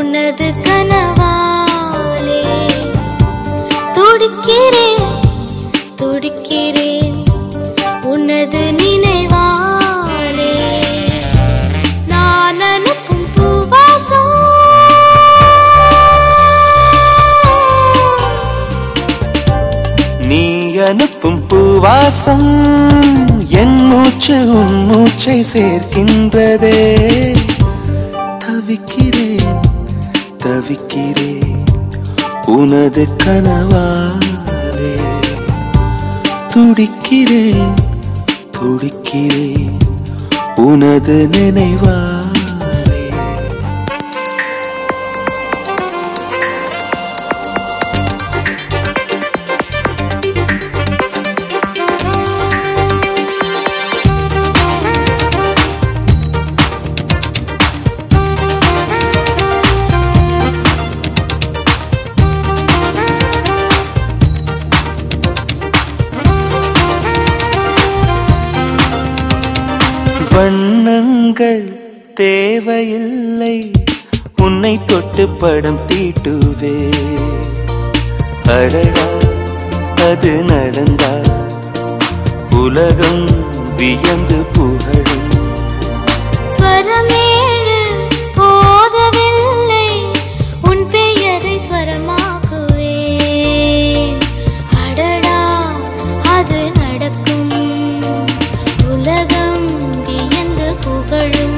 உனது கனவாலே துடிக்கிறேன் துடிக்கிறேன் உனது நினைவாலே நான் அனுப்பும் பூவாசம் நீ அனுப்பும் பூவாசம் என் மூச்சு உன் மூச்சை சேர்க்கின்றதே தவிக்கிறேன் தவிக்கிறேன் உனது கனவாலே துடிக்கிறேன் துடிக்கிறேன் உனது நினைவாலே வண்ணங்கள் தேவையில்லை உன்னை தொட்டு படம் தீட்டுவே அடடா அது நடந்தா உலகம் வியந்து புகழும் ஸ்வரமேழு போதவில்லை உன் பெயரை ஸ்வரமாக்குவேன் அடடா அது நடக்கும் உலகம் வியந்து புகழும்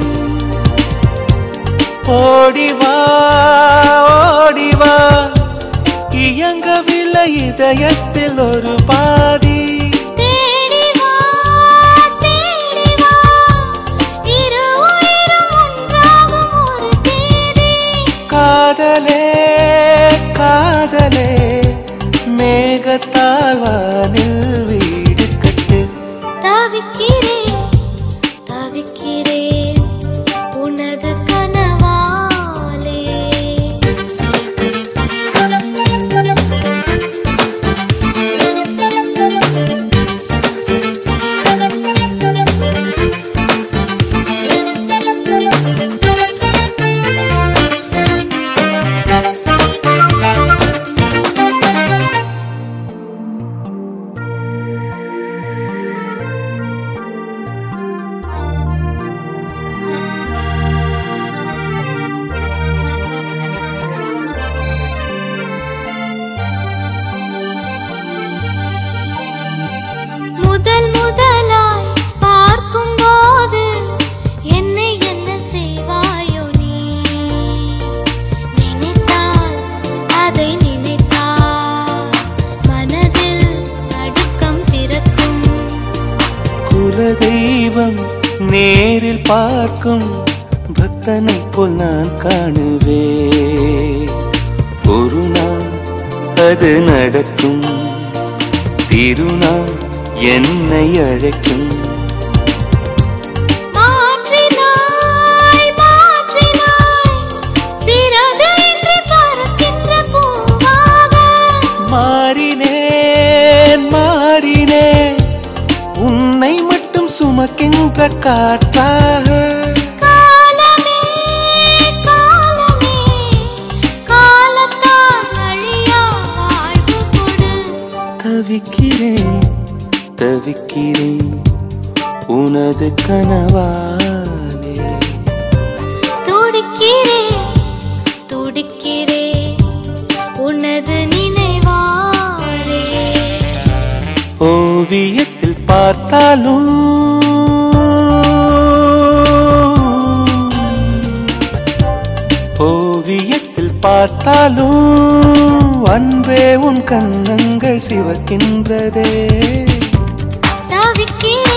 ஓடிவா ஓடிவா இயங்கவில்லை இதயத்தில் ஒரு பாதி தேடி வா தேடி வா இரு உயிரும் ஒன்றாகும் ஒரு தேதி காதலே காதலே மேகத்தால் வானில் வீடு கட்டு தவிக்கிறேன் தவிக்கிறேன் உனது கனவாலே முதல் முதலாய் பார்க்கும்போது என்னை என்ன செய்வாயோ நீ நினைத்தால் அதை நினைத்தால் மனதில் நடுக்கம் பிறக்கும் குலதெய்வம் நேரில் பார்க்கும் பக்தனை போல் நான் காணுவே ஒரு நாள் அது நடக்கும் திருநாள் என்னை அழைக்கும் மாற்றினாய் மாற்றினாய் சிறகு இன்றி பறக்கின்ற பூவாக மாறினேன் மாறினேன் உன்னை மட்டும் சுமக்கின்ற காற்றாக காலமே காலமே காலத்தால் அழியா வாழ்வு கொடு தவிக்கிறேன் தவிக்கிறேன் உனது கனவாலே துடிக்கிறேன் துடிக்கிறேன் உனது நினைவாரே ஓவியத்தில் பார்த்தாலும் ஓவியத்தில் பார்த்தாலும் அன்பே உன் கண்ணங்கள் சிவக்கின்றதே தவிக்கிறேன்